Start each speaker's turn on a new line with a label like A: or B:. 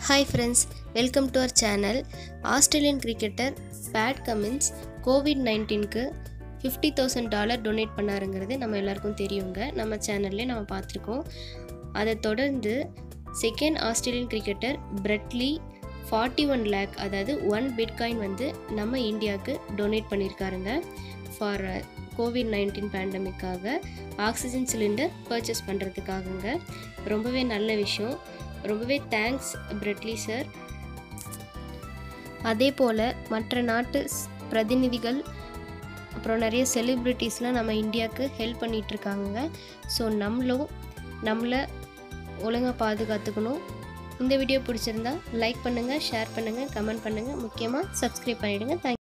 A: hi friends welcome to our channel Australian cricketer Pat Cummins covid நைன்டீனுக்கு fifty thousand dollar donate பண்ணாருங்கிறது நம்ம எல்லாருக்கும் தெரியுங்க நம்ம சேனல்லே நம்ம பார்த்துருக்கோம் அதை தொடர்ந்து second Australian cricketer Brett Lee forty one lakh அதாவது ஒன் பிட்காயின் வந்து நம்ம இந்தியாவுக்கு டொனேட் பண்ணியிருக்காருங்க ஃபார் கோவிட் நைன்டீன் பேண்டமிக்காக ஆக்சிஜன் சிலிண்டர் பர்ச்சேஸ் பண்ணுறதுக்காகங்க ரொம்பவே நல்ல விஷயம் ரொம்பவே தேங்க்ஸ் பிரெட்லி சார் அதே போல் மற்ற நாட்டு ஸ்- பிரதிநிதிகள் அப்புறம் நிறைய செலிப்ரிட்டிஸ்லாம் நம்ம இந்தியாவுக்கு ஹெல்ப் பண்ணிகிட்ருக்காங்க ஸோ நம்மளும் நம்மளை ஒழுங்காக பாதுகாத்துக்கணும் இந்த வீடியோ பிடிச்சிருந்தா லைக் பண்ணுங்கள் ஷேர் பண்ணுங்கள் கமெண்ட் பண்ணுங்கள் முக்கியமாக சப்ஸ்கிரைப் பண்ணிவிடுங்க தேங்க்